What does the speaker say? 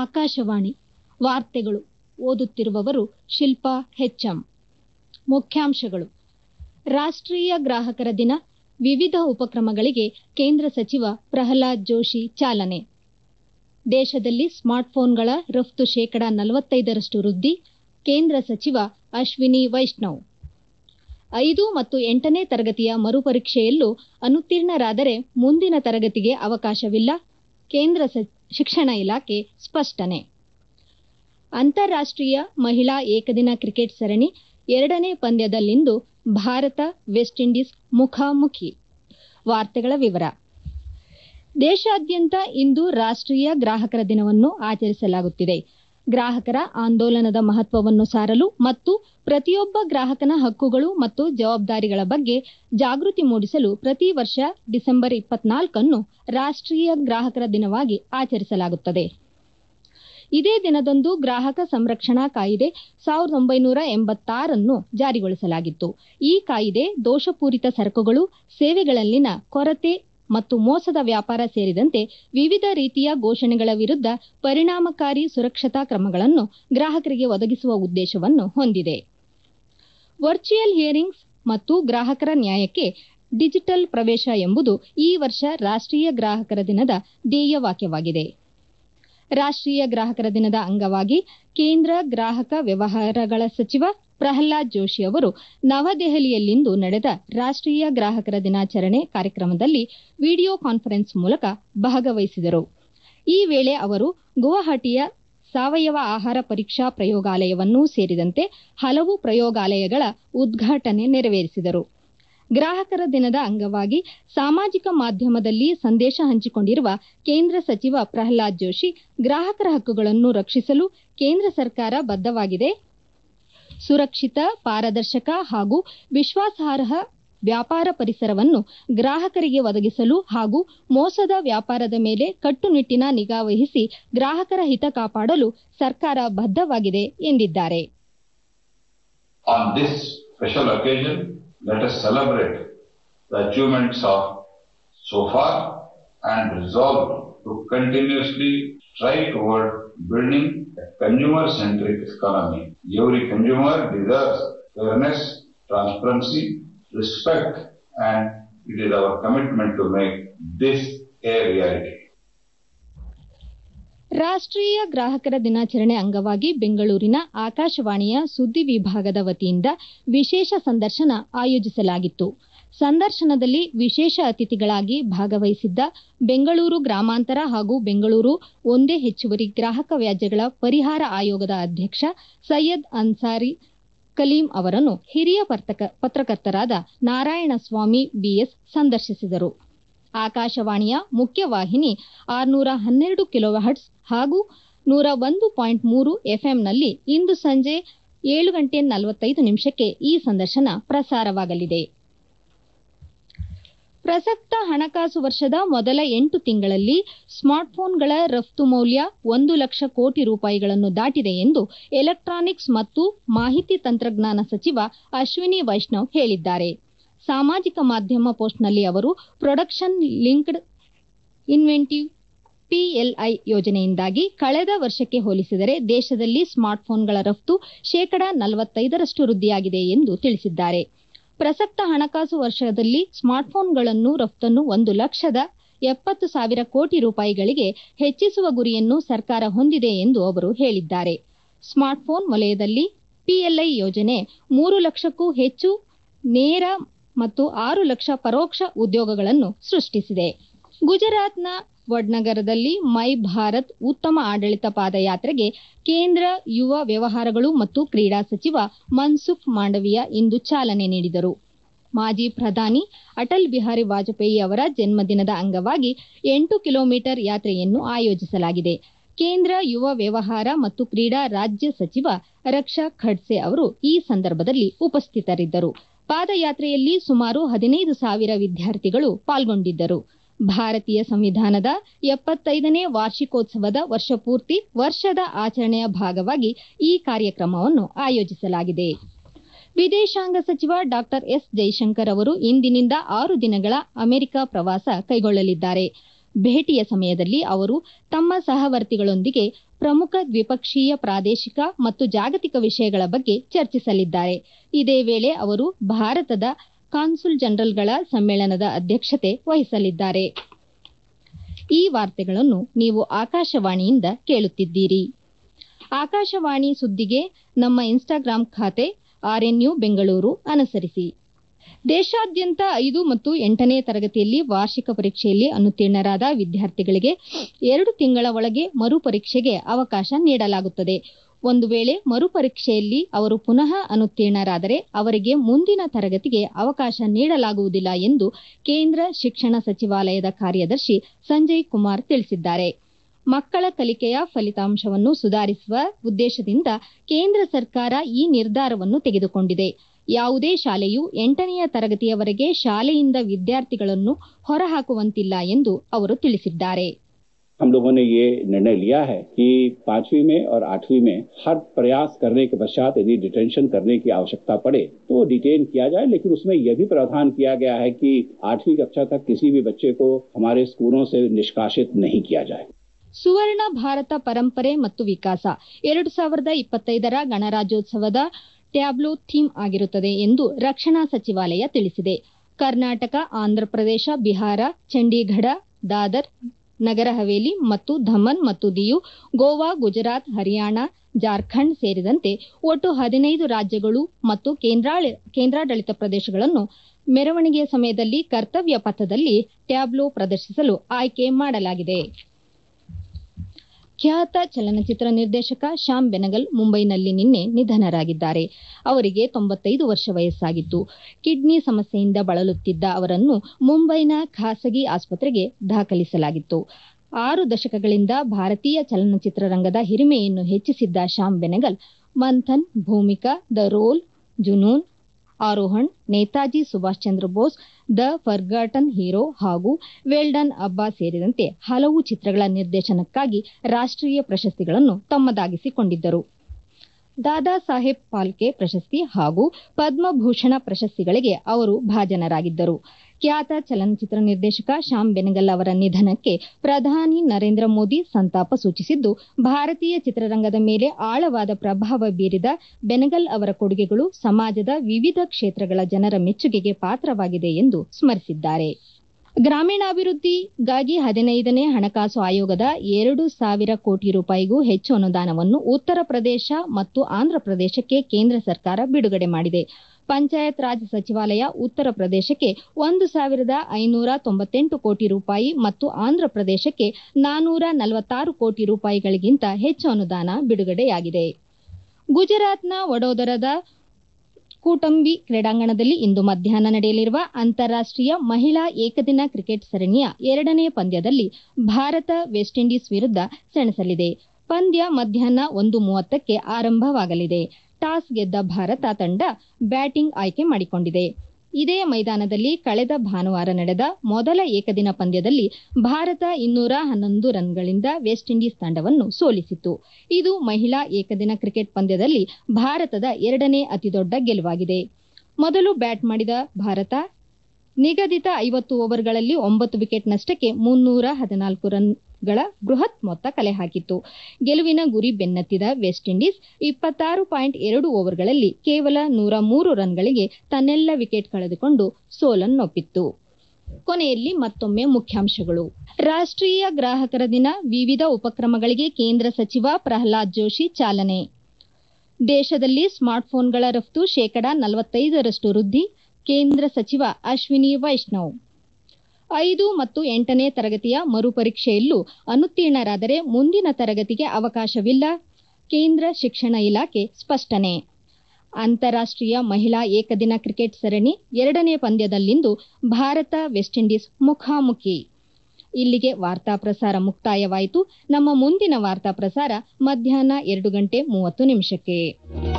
ಆಕಾಶವಾಣಿ ವಾರ್ತೆಗಳು ಓದುತ್ತಿರುವವರು ಶಿಲ್ಪಾ ಹೆಚ್ಎಂ ಮುಖ್ಯಾಂಶಗಳು ರಾಷ್ಟೀಯ ಗ್ರಾಹಕರ ದಿನ ವಿವಿಧ ಉಪಕ್ರಮಗಳಿಗೆ ಕೇಂದ್ರ ಸಚಿವ ಪ್ರಹ್ಲಾದ್ ಜೋಶಿ ಚಾಲನೆ ದೇಶದಲ್ಲಿ ಸ್ಮಾರ್ಟ್ಫೋನ್ಗಳ ರಫ್ತು ಶೇಕಡಾ ನಲವತ್ತೈದರಷ್ಟು ವೃದ್ಧಿ ಕೇಂದ್ರ ಸಚಿವ ಅಶ್ವಿನಿ ವೈಷ್ಣವ್ ಐದು ಮತ್ತು ಎಂಟನೇ ತರಗತಿಯ ಮರುಪರೀಕ್ಷೆಯಲ್ಲೂ ಅನುತ್ತೀರ್ಣರಾದರೆ ಮುಂದಿನ ತರಗತಿಗೆ ಅವಕಾಶವಿಲ್ಲ ಕೇಂದ್ರ ಶಿಕ್ಷಣ ಇಲಾಖೆ ಸ್ಪಷ್ಟನೆ ಅಂತಾರಾಷ್ಟೀಯ ಮಹಿಳಾ ಏಕದಿನ ಕ್ರಿಕೆಟ್ ಸರಣಿ ಎರಡನೇ ಪಂದ್ಯದಲ್ಲಿಂದು ಭಾರತ ವೆಸ್ಟ್ ಇಂಡೀಸ್ ಮುಖಾಮುಖಿ ವಾರ್ತೆಗಳ ವಿವರ ದೇಶಾದ್ಯಂತ ಇಂದು ರಾಷ್ಟೀಯ ಗ್ರಾಹಕರ ದಿನವನ್ನು ಆಚರಿಸಲಾಗುತ್ತಿದೆ ಗ್ರಾಹಕರ ಆಂದೋಲನದ ಮಹತ್ವವನ್ನು ಸಾರಲು ಮತ್ತು ಪ್ರತಿಯೊಬ್ಬ ಗ್ರಾಹಕನ ಹಕ್ಕುಗಳು ಮತ್ತು ಜವಾಬ್ದಾರಿಗಳ ಬಗ್ಗೆ ಜಾಗೃತಿ ಮೂಡಿಸಲು ಪ್ರತಿ ವರ್ಷ ಡಿಸೆಂಬರ್ ಇಪ್ಪತ್ನಾಲ್ಕನ್ನು ರಾಷ್ಟೀಯ ಗ್ರಾಹಕರ ದಿನವಾಗಿ ಆಚರಿಸಲಾಗುತ್ತದೆ ಇದೇ ದಿನದಂದು ಗ್ರಾಹಕ ಸಂರಕ್ಷಣಾ ಕಾಯಿದೆ ಸಾವಿರದ ಒಂಬೈನೂರ ಎಂಬತ್ತಾರನ್ನು ಜಾರಿಗೊಳಿಸಲಾಗಿತ್ತು ಈ ಕಾಯಿದೆ ದೋಷಪೂರಿತ ಸರಕುಗಳು ಸೇವೆಗಳಲ್ಲಿನ ಕೊರತೆ ಮತ್ತು ಮೋಸದ ವ್ಯಾಪಾರ ಸೇರಿದಂತೆ ವಿವಿಧ ರೀತಿಯ ಘೋಷಣೆಗಳ ವಿರುದ್ಧ ಪರಿಣಾಮಕಾರಿ ಸುರಕ್ಷತಾ ಕ್ರಮಗಳನ್ನು ಗ್ರಾಹಕರಿಗೆ ಒದಗಿಸುವ ಉದ್ದೇಶವನ್ನು ಹೊಂದಿದೆ ವರ್ಚುವಲ್ ಹಿಯರಿಂಗ್ಸ್ ಮತ್ತು ಗ್ರಾಹಕರ ನ್ಯಾಯಕ್ಕೆ ಡಿಜಿಟಲ್ ಪ್ರವೇಶ ಎಂಬುದು ಈ ವರ್ಷ ರಾಷ್ಟೀಯ ಗ್ರಾಹಕರ ದಿನದ ಧ್ಯೇಯವಾಕ್ಯವಾಗಿದೆ ರಾಷ್ಟೀಯ ಗ್ರಾಹಕರ ದಿನದ ಅಂಗವಾಗಿ ಕೇಂದ್ರ ಗ್ರಾಹಕ ವ್ಯವಹಾರಗಳ ಸಚಿವ ಪ್ರಹ್ಲಾದ್ ಜೋಶಿ ಅವರು ನವದೆಹಲಿಯಲ್ಲಿಂದು ನಡೆದ ರಾಷ್ಟೀಯ ಗ್ರಾಹಕರ ದಿನಾಚರಣೆ ಕಾರ್ಯಕ್ರಮದಲ್ಲಿ ವಿಡಿಯೋ ಕಾನ್ಫರೆನ್ಸ್ ಮೂಲಕ ಭಾಗವಹಿಸಿದರು ಈ ವೇಳೆ ಅವರು ಗುವಾಹಟಿಯ ಸಾವಯವ ಆಹಾರ ಪರೀಕ್ಷಾ ಪ್ರಯೋಗಾಲಯವನ್ನೂ ಸೇರಿದಂತೆ ಹಲವು ಪ್ರಯೋಗಾಲಯಗಳ ಉದ್ಘಾಟನೆ ನೆರವೇರಿಸಿದರು ಗ್ರಾಹಕರ ದಿನದ ಅಂಗವಾಗಿ ಸಾಮಾಜಿಕ ಮಾಧ್ಯಮದಲ್ಲಿ ಸಂದೇಶ ಹಂಚಿಕೊಂಡಿರುವ ಕೇಂದ್ರ ಸಚಿವ ಪ್ರಹ್ಲಾದ್ ಜೋಶಿ ಗ್ರಾಹಕರ ಹಕ್ಕುಗಳನ್ನು ರಕ್ಷಿಸಲು ಕೇಂದ್ರ ಸರ್ಕಾರ ಬದ್ದವಾಗಿದೆ ಸುರಕ್ಷಿತ ಪಾರದರ್ಶಕ ಹಾಗೂ ವಿಶ್ವಾಸಾರ್ಹ ವ್ಯಾಪಾರ ಪರಿಸರವನ್ನು ಗ್ರಾಹಕರಿಗೆ ಒದಗಿಸಲು ಹಾಗೂ ಮೋಸದ ವ್ಯಾಪಾರದ ಮೇಲೆ ಕಟ್ಟುನಿಟ್ಟಿನ ನಿಗಾ ವಹಿಸಿ ಗ್ರಾಹಕರ ಹಿತ ಕಾಪಾಡಲು ಸರ್ಕಾರ ಬದ್ದವಾಗಿದೆ ಎಂದಿದ್ದಾರೆ On this special occasion, let us celebrate the achievements of so far and resolve to continuously strive toward building a consumer-centric economy. Every consumer deserves fairness, transparency, respect, and it is our commitment to make this a reality. ರಾಷ್ಟೀಯ ಗ್ರಾಹಕರ ದಿನಾಚರಣೆ ಅಂಗವಾಗಿ ಬೆಂಗಳೂರಿನ ಆಕಾಶವಾಣಿಯ ಸುದ್ದಿ ವಿಭಾಗದ ವತಿಯಿಂದ ವಿಶೇಷ ಸಂದರ್ಶನ ಆಯೋಜಿಸಲಾಗಿತ್ತು ಸಂದರ್ಶನದಲ್ಲಿ ವಿಶೇಷ ಅತಿಥಿಗಳಾಗಿ ಭಾಗವಹಿಸಿದ್ದ ಬೆಂಗಳೂರು ಗ್ರಾಮಾಂತರ ಹಾಗೂ ಬೆಂಗಳೂರು ಒಂದೇ ಹೆಚ್ಚುವರಿ ಗ್ರಾಹಕ ವ್ಯಾಜ್ಯಗಳ ಪರಿಹಾರ ಆಯೋಗದ ಅಧ್ಯಕ್ಷ ಸೈಯದ್ ಅನ್ಸಾರಿ ಕಲೀಂ ಅವರನ್ನು ಹಿರಿಯ ಪತ್ರಕರ್ತರಾದ ನಾರಾಯಣಸ್ವಾಮಿ ಬಿಎಸ್ ಸಂದರ್ಶಿಸಿದರು ಆಕಾಶವಾಣಿಯ ಮುಖ್ಯವಾಹಿನಿ ಆರ್ನೂರ ಹನ್ನೆರಡು ಕಿಲೋಹರ್ಟ್ಸ್ ಹಾಗೂ ನೂರ ಒಂದು ಪಾಯಿಂಟ್ ಮೂರು ಎಫ್ಎಂನಲ್ಲಿ ಇಂದು ಸಂಜೆ ಏಳು ಗಂಟೆ ನಲವತ್ತೈದು ನಿಮಿಷಕ್ಕೆ ಈ ಸಂದರ್ಶನ ಪ್ರಸಾರವಾಗಲಿದೆ ಪ್ರಸಕ್ತ ಹಣಕಾಸು ವರ್ಷದ ಮೊದಲ ಎಂಟು ತಿಂಗಳಲ್ಲಿ ಸ್ಮಾರ್ಟ್ಫೋನ್ಗಳ ರಫ್ತು ಮೌಲ್ಯ ಒಂದು ಲಕ್ಷ ಕೋಟಿ ರೂಪಾಯಿಗಳನ್ನು ದಾಟಿದೆ ಎಂದು ಎಲೆಕ್ಟ್ರಾನಿಕ್ಸ್ ಮತ್ತು ಮಾಹಿತಿ ತಂತ್ರಜ್ಞಾನ ಸಚಿವ ಅಶ್ವಿನಿ ವೈಷ್ಣವ್ ಹೇಳಿದ್ದಾರೆ ಸಾಮಾಜಿಕ ಮಾಧ್ಯಮ ಪೋಸ್ಟ್ನಲ್ಲಿ ಅವರು ಪ್ರೊಡಕ್ಷನ್ ಲಿಂಕ್ಡ್ ಇನ್ವೆಂಟಿವ್ ಪಿಎಲ್ಐ ಯೋಜನೆಯಿಂದಾಗಿ ಕಳೆದ ವರ್ಷಕ್ಕೆ ಹೋಲಿಸಿದರೆ ದೇಶದಲ್ಲಿ ಸ್ಮಾರ್ಟ್ಫೋನ್ಗಳ ರಫ್ತು ಶೇಕಡಾ ನಲವತ್ತೈದರಷ್ಟು ವೃದ್ಧಿಯಾಗಿದೆ ಎಂದು ತಿಳಿಸಿದ್ದಾರೆ ಪ್ರಸಕ್ತ ಹಣಕಾಸು ವರ್ಷದಲ್ಲಿ ಸ್ಮಾರ್ಟ್ಫೋನ್ಗಳನ್ನು ರಫ್ತನ್ನು ಒಂದು ಲಕ್ಷದ ಎಪ್ಪತ್ತು ಸಾವಿರ ಕೋಟಿ ರೂಪಾಯಿಗಳಿಗೆ ಹೆಚ್ಚಿಸುವ ಗುರಿಯನ್ನು ಸರ್ಕಾರ ಹೊಂದಿದೆ ಎಂದು ಅವರು ಹೇಳಿದ್ದಾರೆ ಸ್ಮಾರ್ಟ್ಫೋನ್ ವಲಯದಲ್ಲಿ ಪಿಎಲ್ಐ ಯೋಜನೆ ಮೂರು ಲಕ್ಷಕ್ಕೂ ಹೆಚ್ಚು ನೇರ ಮತ್ತು ಆರು ಲಕ್ಷ ಪರೋಕ್ಷ ಉದ್ಯೋಗಗಳನ್ನು ಸೃಷ್ಟಿಸಿದೆ ಗುಜರಾತ್ನ ವಡ್ನಗರದಲ್ಲಿ ಮೈ ಭಾರತ್ ಉತ್ತಮ ಆಡಳಿತ ಪಾದಯಾತ್ರೆಗೆ ಕೇಂದ್ರ ಯುವ ವ್ಯವಹಾರಗಳು ಮತ್ತು ಕ್ರೀಡಾ ಸಚಿವ ಮನ್ಸುಖ್ ಮಾಂಡವಿಯಾ ಇಂದು ಚಾಲನೆ ನೀಡಿದರು ಮಾಜಿ ಪ್ರಧಾನಿ ಅಟಲ್ ಬಿಹಾರಿ ವಾಜಪೇಯಿ ಅವರ ಜನ್ಮದಿನದ ಅಂಗವಾಗಿ ಎಂಟು ಕಿಲೋಮೀಟರ್ ಯಾತ್ರೆಯನ್ನು ಆಯೋಜಿಸಲಾಗಿದೆ ಕೇಂದ್ರ ಯುವ ವ್ಯವಹಾರ ಮತ್ತು ಕ್ರೀಡಾ ರಾಜ್ಯ ಸಚಿವ ರಕ್ಷಾ ಖಡ್ಸೆ ಅವರು ಈ ಸಂದರ್ಭದಲ್ಲಿ ಉಪಸ್ಥಿತರಿದ್ದರು ಪಾದಯಾತ್ರೆಯಲ್ಲಿ ಸುಮಾರು ಹದಿನೈದು ಸಾವಿರ ವಿದ್ಯಾರ್ಥಿಗಳು ಪಾಲ್ಗೊಂಡಿದ್ದರು ಭಾರತೀಯ ಸಂವಿಧಾನದ ಎಪ್ಪತ್ತೈದನೇ ವಾರ್ಷಿಕೋತ್ಸವದ ವರ್ಷಪೂರ್ತಿ ವರ್ಷದ ಆಚರಣೆಯ ಭಾಗವಾಗಿ ಈ ಕಾರ್ಯಕ್ರಮವನ್ನು ಆಯೋಜಿಸಲಾಗಿದೆ ವಿದೇಶಾಂಗ ಸಚಿವ ಡಾ ಎಸ್ ಜೈಶಂಕರ್ ಅವರು ಇಂದಿನಿಂದ ಆರು ದಿನಗಳ ಅಮೆರಿಕ ಪ್ರವಾಸ ಕೈಗೊಳ್ಳಲಿದ್ದಾರೆ ಭೇಟಿಯ ಸಮಯದಲ್ಲಿ ಅವರು ತಮ್ಮ ಸಹವರ್ತಿಗಳೊಂದಿಗೆ ಪ್ರಮುಖ ದ್ವಿಪಕ್ಷೀಯ ಪ್ರಾದೇಶಿಕ ಮತ್ತು ಜಾಗತಿಕ ವಿಷಯಗಳ ಬಗ್ಗೆ ಚರ್ಚಿಸಲಿದ್ದಾರೆ ಇದೇ ವೇಳೆ ಅವರು ಭಾರತದ ಕಾನ್ಸುಲ್ ಜನರಲ್ಗಳ ಸಮ್ಮೇಳನದ ಅಧ್ಯಕ್ಷತೆ ವಹಿಸಲಿದ್ದಾರೆ ಈ ವಾರ್ತೆಗಳನ್ನು ನೀವು ಆಕಾಶವಾಣಿಯಿಂದ ಕೇಳುತ್ತಿದ್ದೀರಿ ಆಕಾಶವಾಣಿ ಸುದ್ದಿಗೆ ನಮ್ಮ ಇನ್ಸ್ಟಾಗ್ರಾಂ ಖಾತೆ ಆರ್ಎನ್ಯು ಬೆಂಗಳೂರು ಅನುಸರಿಸಿ ದೇಶಾದ್ಯಂತ ಐದು ಮತ್ತು ಎಂಟನೇ ತರಗತಿಯಲ್ಲಿ ವಾರ್ಷಿಕ ಪರೀಕ್ಷೆಯಲ್ಲಿ ಅನುತ್ತೀರ್ಣರಾದ ವಿದ್ಯಾರ್ಥಿಗಳಿಗೆ ಎರಡು ತಿಂಗಳ ಒಳಗೆ ಮರುಪರೀಕ್ಷೆಗೆ ಅವಕಾಶ ನೀಡಲಾಗುತ್ತದೆ ಒಂದು ವೇಳೆ ಮರುಪರೀಕ್ಷೆಯಲ್ಲಿ ಅವರು ಪುನಃ ಅನುತ್ತೀರ್ಣರಾದರೆ ಅವರಿಗೆ ಮುಂದಿನ ತರಗತಿಗೆ ಅವಕಾಶ ನೀಡಲಾಗುವುದಿಲ್ಲ ಎಂದು ಕೇಂದ್ರ ಶಿಕ್ಷಣ ಸಚಿವಾಲಯದ ಕಾರ್ಯದರ್ಶಿ ಸಂಜಯ್ ಕುಮಾರ್ ತಿಳಿಸಿದ್ದಾರೆ ಮಕ್ಕಳ ಕಲಿಕೆಯ ಫಲಿತಾಂಶವನ್ನು ಸುಧಾರಿಸುವ ಉದ್ದೇಶದಿಂದ ಕೇಂದ್ರ ಸರ್ಕಾರ ಈ ನಿರ್ಧಾರವನ್ನು ತೆಗೆದುಕೊಂಡಿದೆ ಯಾವುದೇ ಶಾಲೆಯು ಎಂಟನೆಯ ತರಗತಿಯವರೆಗೆ ಶಾಲೆಯಿಂದ ವಿದ್ಯಾರ್ಥಿಗಳನ್ನು ಹೊರಹಾಕುವಂತಿಲ್ಲ ಎಂದು ಅವರು ತಿಳಿಸಿದ್ದಾರೆ हम लोगों ने ये निर्णय लिया है कि पांचवी में और आठवीं में हर प्रयास करने के पश्चात यदि डिटेंशन करने की आवश्यकता पड़े तो डिटेन किया जाए लेकिन उसमें यह भी प्रावधान किया गया है कि आठवीं कक्षा तक किसी भी बच्चे को हमारे स्कूलों से निष्कासित नहीं किया जाए ಸುವರ್ಣ ಭಾರತ ಪರಂಪರೆ ಮತ್ತು ವಿಕಾಸ ಎರಡು ಸಾವಿರದ ಇಪ್ಪತ್ತೈದರ ಗಣರಾಜ್ಯೋತ್ಸವದ ಟ್ಯಾಬ್ಲೋ ಥೀಮ್ ಆಗಿರುತ್ತದೆ ಎಂದು ರಕ್ಷಣಾ ಸಚಿವಾಲಯ ತಿಳಿಸಿದೆ ಕರ್ನಾಟಕ ಆಂಧ್ರಪ್ರದೇಶ ಬಿಹಾರ ಚಂಡೀಗಢ ದಾದರ್ ನಗರ ಹವೇಲಿ ಮತ್ತು ಧಮನ್ ಮತ್ತು ದಿಯು ಗೋವಾ ಗುಜರಾತ್ ಹರಿಯಾಣ ಜಾರ್ಖಂಡ್ ಸೇರಿದಂತೆ ಒಟ್ಟು ಹದಿನೈದು ರಾಜ್ಯಗಳು ಮತ್ತು ಕೇಂದ್ರಾಡಳಿತ ಪ್ರದೇಶಗಳನ್ನು ಮೆರವಣಿಗೆಯ ಸಮಯದಲ್ಲಿ ಕರ್ತವ್ಯ ಪಥದಲ್ಲಿ ಟ್ಯಾಬ್ಲೋ ಪ್ರದರ್ಶಿಸಲು ಆಯ್ಕೆ ಮಾಡಲಾಗಿದೆ ಖ್ಯಾತ ಚಲನಚಿತ್ರ ನಿರ್ದೇಶಕ ಶ್ಯಾಮ್ ಬೆನಗಲ್ ಮುಂಬೈನಲ್ಲಿ ನಿನ್ನೆ ನಿಧನರಾಗಿದ್ದಾರೆ ಅವರಿಗೆ ತೊಂಬತ್ತೈದು ವರ್ಷ ವಯಸ್ಸಾಗಿತ್ತು ಕಿಡ್ನಿ ಸಮಸ್ಯೆಯಿಂದ ಬಳಲುತ್ತಿದ್ದ ಅವರನ್ನು ಮುಂಬೈನ ಖಾಸಗಿ ಆಸ್ಪತ್ರೆಗೆ ದಾಖಲಿಸಲಾಗಿತ್ತು ಆರು ದಶಕಗಳಿಂದ ಭಾರತೀಯ ಚಲನಚಿತ್ರರಂಗದ ಹಿರಿಮೆಯನ್ನು ಹೆಚ್ಚಿಸಿದ್ದ Shyam Benegal Manthan Bhumika the role Junoon Aarohan Netaji Subhash Chandra Bose the forgotten hero ಹಾಗೂ ವೆಲ್ಡನ್ ಅಬ್ಬಾ ಸೇರಿದಂತೆ ಹಲವು ಚಿತ್ರಗಳ ನಿರ್ದೇಶನಕ್ಕಾಗಿ ರಾಷ್ಟೀಯ ಪ್ರಶಸ್ತಿಗಳನ್ನು ತಮ್ಮದಾಗಿಸಿಕೊಂಡಿದ್ದರು ದಾದಾ ಸಾಹೇಬ್ ಪಾಲ್ಕೆ ಪ್ರಶಸ್ತಿ ಹಾಗೂ ಪದ್ಮಭೂಷಣ ಪ್ರಶಸ್ತಿಗಳಿಗೆ ಅವರು ಭಾಜನರಾಗಿದ್ದರು ಖ್ಯಾತ ಚಲನಚಿತ್ರ ನಿರ್ದೇಶಕ ಶ್ಯಾಮ್ ಬೆನಗಲ್ ಅವರ ನಿಧನಕ್ಕೆ ಪ್ರಧಾನಿ ನರೇಂದ್ರ ಮೋದಿ ಸಂತಾಪ ಸೂಚಿಸಿದ್ದು ಭಾರತೀಯ ಚಿತ್ರರಂಗದ ಮೇಲೆ ಆಳವಾದ ಪ್ರಭಾವ ಬೀರಿದ ಬೆನಗಲ್ ಅವರ ಕೊಡುಗೆಗಳು ಸಮಾಜದ ವಿವಿಧ ಕ್ಷೇತ್ರಗಳ ಜನರ ಮೆಚ್ಚುಗೆಗೆ ಪಾತ್ರವಾಗಿದೆ ಎಂದು ಸ್ಮರಿಸಿದ್ದಾರೆ ಗ್ರಾಮೀಣಾಭಿವೃದ್ಧಿಗಾಗಿ ಹದಿನೈದನೇ ಹಣಕಾಸು ಆಯೋಗದ ಎರಡು ಸಾವಿರ ಕೋಟಿ ರೂಪಾಯಿಗೂ ಹೆಚ್ಚು ಅನುದಾನವನ್ನು ಉತ್ತರ ಪ್ರದೇಶ ಮತ್ತು ಆಂಧ್ರಪ್ರದೇಶಕ್ಕೆ ಕೇಂದ್ರ ಸರ್ಕಾರ ಬಿಡುಗಡೆ ಮಾಡಿದೆ ಪಂಚಾಯತ್ ರಾಜ್ ಸಚಿವಾಲಯ ಉತ್ತರ ಪ್ರದೇಶಕ್ಕೆ ಒಂದು ಸಾವಿರದ ಐನೂರ ತೊಂಬತ್ತೆಂಟು ಕೋಟಿ ರೂಪಾಯಿ ಮತ್ತು ಆಂಧ್ರಪ್ರದೇಶಕ್ಕೆ ನಾನೂರ ನಲವತ್ತಾರು ಕೋಟಿ ರೂಪಾಯಿಗಳಿಗಿಂತ ಹೆಚ್ಚು ಅನುದಾನ ಬಿಡುಗಡೆಯಾಗಿದೆ ಗುಜರಾತ್ನ ವಡೋದರದ ಕೂಟಂಬಿ ಕ್ರೀಡಾಂಗಣದಲ್ಲಿ ಇಂದು ಮಧ್ಯಾಹ್ನ ನಡೆಯಲಿರುವ ಅಂತಾರಾಷ್ಟೀಯ ಮಹಿಳಾ ಏಕದಿನ ಕ್ರಿಕೆಟ್ ಸರಣಿಯ ಎರಡನೇ ಪಂದ್ಯದಲ್ಲಿ ಭಾರತ ವೆಸ್ಟ್ ಇಂಡೀಸ್ ವಿರುದ್ಧ ಸೆಣಸಲಿದೆ ಪಂದ್ಯ ಮಧ್ಯಾಹ್ನ ಒಂದು ಮೂವತ್ತಕ್ಕೆ ಆರಂಭವಾಗಲಿದೆ ಟಾಸ್ ಗೆದ್ದ ಭಾರತ ತಂಡ ಬ್ಯಾಟಿಂಗ್ ಆಯ್ಕೆ ಮಾಡಿಕೊಂಡಿದೆ ಇದೇ ಮೈದಾನದಲ್ಲಿ ಕಳೆದ ಭಾನುವಾರ ನಡೆದ ಮೊದಲ ಏಕದಿನ ಪಂದ್ಯದಲ್ಲಿ ಭಾರತ ಇನ್ನೂರ ಹನ್ನೊಂದು ರನ್ಗಳಿಂದ ವೆಸ್ಟ್ ಇಂಡೀಸ್ ತಂಡವನ್ನು ಸೋಲಿಸಿತು ಇದು ಮಹಿಳಾ ಏಕದಿನ ಕ್ರಿಕೆಟ್ ಪಂದ್ಯದಲ್ಲಿ ಭಾರತದ ಎರಡನೇ ಅತಿದೊಡ್ಡ ಗೆಲುವಾಗಿದೆ ಮೊದಲು ಬ್ಯಾಟ್ ಮಾಡಿದ ಭಾರತ ನಿಗದಿತ ಐವತ್ತು ಓವರ್ಗಳಲ್ಲಿ ಒಂಬತ್ತು ವಿಕೆಟ್ ನಷ್ಟಕ್ಕೆ ಮುನ್ನೂರ ಹದಿನಾಲ್ಕು ರನ್ಗಳ ಬೃಹತ್ ಮೊತ್ತ ಕಲೆ ಹಾಕಿತ್ತು ಗೆಲುವಿನ ಗುರಿ ಬೆನ್ನತ್ತಿದ ವೆಸ್ಟ್ ಇಂಡೀಸ್ ಇಪ್ಪತ್ತಾರು ಪಾಯಿಂಟ್ ಎರಡು ಓವರ್ಗಳಲ್ಲಿ ಕೇವಲ ನೂರ ಮೂರು ರನ್ಗಳಿಗೆ ತನ್ನೆಲ್ಲ ವಿಕೆಟ್ ಕಳೆದುಕೊಂಡು ಸೋಲನ್ನೊಪ್ಪಿತ್ತು ಕೊನೆಯಲ್ಲಿ ಮತ್ತೊಮ್ಮೆ ಮುಖ್ಯಾಂಶಗಳು ರಾಷ್ಟ್ರೀಯ ಗ್ರಾಹಕರ ದಿನ ವಿವಿಧ ಉಪಕ್ರಮಗಳಿಗೆ ಕೇಂದ್ರ ಸಚಿವ ಪ್ರಹ್ಲಾದ್ ಜೋಶಿ ಚಾಲನೆ ದೇಶದಲ್ಲಿ ಸ್ಮಾರ್ಟ್ಫೋನ್ಗಳ ರಫ್ತು ಶೇಕಡಾ ನಲವತ್ತೈದರಷ್ಟು ವೃದ್ಧಿ ಕೇಂದ್ರ ಸಚಿವ ಅಶ್ವಿನಿ ವೈಷ್ಣವ್ ಐದು ಮತ್ತು ಎಂಟನೇ ತರಗತಿಯ ಮರುಪರೀಕ್ಷೆಯಲ್ಲೂ ಅನುತ್ತೀರ್ಣರಾದರೆ ಮುಂದಿನ ತರಗತಿಗೆ ಅವಕಾಶವಿಲ್ಲ ಕೇಂದ್ರ ಶಿಕ್ಷಣ ಇಲಾಖೆ ಸ್ಪಷ್ಟನೆ ಅಂತಾರಾಷ್ಟೀಯ ಮಹಿಳಾ ಏಕದಿನ ಕ್ರಿಕೆಟ್ ಸರಣಿ ಎರಡನೇ ಪಂದ್ಯದಲ್ಲಿಂದು ಭಾರತ ವೆಸ್ಟ್ ಇಂಡೀಸ್ ಮುಖಾಮುಖಿ ಇಲ್ಲಿಗೆ ವಾರ್ತಾ ಪ್ರಸಾರ ಮುಕ್ತಾಯವಾಯಿತು ನಮ್ಮ ಮುಂದಿನ ವಾರ್ತಾ ಪ್ರಸಾರ ಮಧ್ಯಾಹ್ನ ಎರಡು ಗಂಟೆ ಮೂವತ್ತು ನಿಮಿಷಕ್ಕೆ